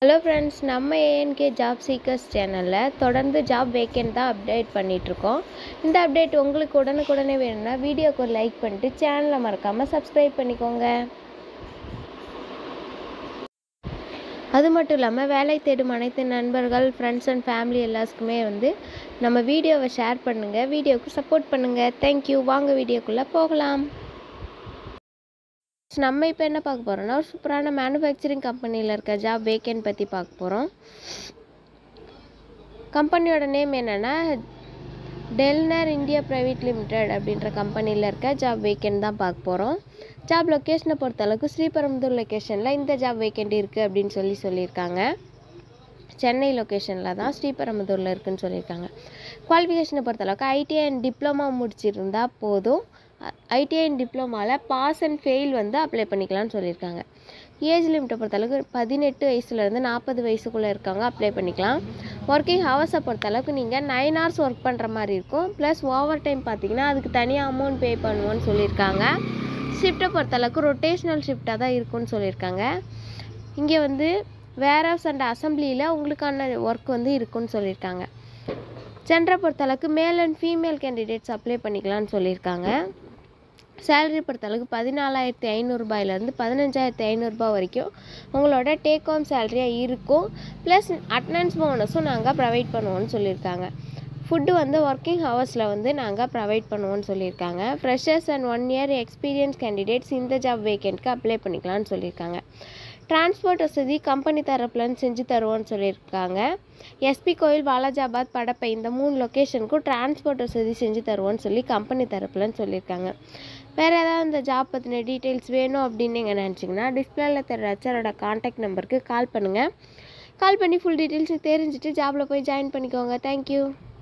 hello friends நம்ம ஏஎன்கே job seekers சேனலில் தொடர்ந்து ஜாப் வேக்கன்ட் தான் அப்டேட் பண்ணிகிட்ருக்கோம் இந்த அப்டேட் உங்களுக்கு உடனுக்குடனே வேணும்னா வீடியோக்கு ஒரு லைக் பண்ணிட்டு சேனலை மறக்காமல் சப்ஸ்கிரைப் பண்ணிக்கோங்க அது மட்டும் இல்லாமல் வேலை தேடும் அனைத்து நண்பர்கள் ஃப்ரெண்ட்ஸ் அண்ட் ஃபேமிலி எல்லாத்துக்குமே வந்து நம்ம வீடியோவை ஷேர் பண்ணுங்கள் வீடியோவுக்கு சப்போர்ட் பண்ணுங்கள் தேங்க்யூ வாங்க வீடியோக்குள்ளே போகலாம் நம்ம இப்போ என்ன பார்க்க போகிறோம்னா ஒரு சூப்பரான மேனுஃபேக்சரிங் கம்பெனியில் இருக்க ஜாப் வேக்கன்ட் பற்றி பார்க்க போகிறோம் கம்பெனியோட நேம் என்னென்னா டெல்னர் இந்தியா ப்ரைவேட் லிமிடெட் அப்படின்ற கம்பெனியில் இருக்க ஜாப் வேக்கன்ட் தான் பார்க்க போகிறோம் ஜாப் லொக்கேஷனை பொறுத்தளவுக்கு ஸ்ரீபெரும்புதூர் லொக்கேஷனில் இந்த ஜாப் வேக்கன்ட் இருக்குது அப்படின்னு சொல்லி சொல்லியிருக்காங்க சென்னை லொக்கேஷனில் தான் ஸ்ரீபெரும்புதூரில் இருக்குதுன்னு சொல்லியிருக்காங்க குவாலிஃபிகேஷனை பொறுத்தளவுக்கு ஐடிஐ அண்ட் டிப்ளமா முடிச்சிருந்தா போதும் ஐடிஐ அண்ட் டிப்ளமாவில் பாஸ் அண்ட் ஃபெயில் வந்து அப்ளை பண்ணிக்கலாம்னு சொல்லியிருக்காங்க ஏஜ் லிமிட்டை பொறுத்தளவுக்கு பதினெட்டு வயசுலேருந்து நாற்பது வயசுக்குள்ளே இருக்கவங்க அப்ளை பண்ணிக்கலாம் ஒர்க்கிங் ஹவர்ஸை பொறுத்தளவுக்கு நீங்கள் நைன் ஹவர்ஸ் ஒர்க் பண்ணுற மாதிரி இருக்கும் ப்ளஸ் ஓவர் டைம் பார்த்தீங்கன்னா அதுக்கு தனியாக அமௌண்ட் பே பண்ணுவோன்னு சொல்லியிருக்காங்க ஷிஃப்ட்டை பொறுத்தளவுக்கு ரொட்டேஷ்னல் ஷிஃப்ட்டாக தான் இருக்கும்னு சொல்லியிருக்காங்க இங்கே வந்து வேர் ஹவுஸ் அண்ட் அசம்பிளியில் உங்களுக்கான ஒர்க் வந்து இருக்குன்னு சொல்லியிருக்காங்க ஜென்டரை பொறுத்தளவுக்கு male and female candidates apply பண்ணிக்கலாம்னு சொல்லியிருக்காங்க சேலரி பொறுத்தளவுக்கு பதினாலாயிரத்தி ஐநூறுரூபாயிலேருந்து பதினஞ்சாயிரத்தி ஐநூறுரூபா வரைக்கும் உங்களோட டேக் ஹோம் சேலரியாக இருக்கும் ப்ளஸ் அட்டனன்ஸ் போனஸும் நாங்கள் ப்ரொவைட் பண்ணுவோம்னு சொல்லியிருக்காங்க ஃபுட்டு வந்து ஒர்க்கிங் ஹவர்ஸில் வந்து நாங்கள் ப்ரொவைட் பண்ணுவோம்னு சொல்லியிருக்காங்க freshers and one year experience candidates இந்த ஜாப் வேக்கெண்ட்க்கு அப்ளை பண்ணிக்கலாம்னு சொல்லியிருக்காங்க டிரான்ஸ்போர்ட் வசதி கம்பெனி தரப்புலன்னு செஞ்சு தருவோம்னு சொல்லியிருக்காங்க எஸ்பி கோயில் பாலாஜாபாத் படப்பை இந்த மூணு லொக்கேஷனுக்கும் டிரான்ஸ்போர்ட் வசதி செஞ்சு தருவோம்னு சொல்லி கம்பெனி தரப்புலன்னு சொல்லியிருக்காங்க வேறு ஏதாவது இந்த ஜாப் பற்றின டீட்டெயில்ஸ் வேணும் அப்படின்னு நீங்கள் நினச்சிங்கன்னா டிஸ்பிளேல தர ஹெச்ஆரோட காண்டாக்ட் நம்பருக்கு கால் பண்ணுங்கள் கால் பண்ணி ஃபுல் டீட்டெயில்ஸ் தெரிஞ்சுட்டு ஜாபில் போய் ஜாயின் பண்ணிக்கோங்க தேங்க்யூ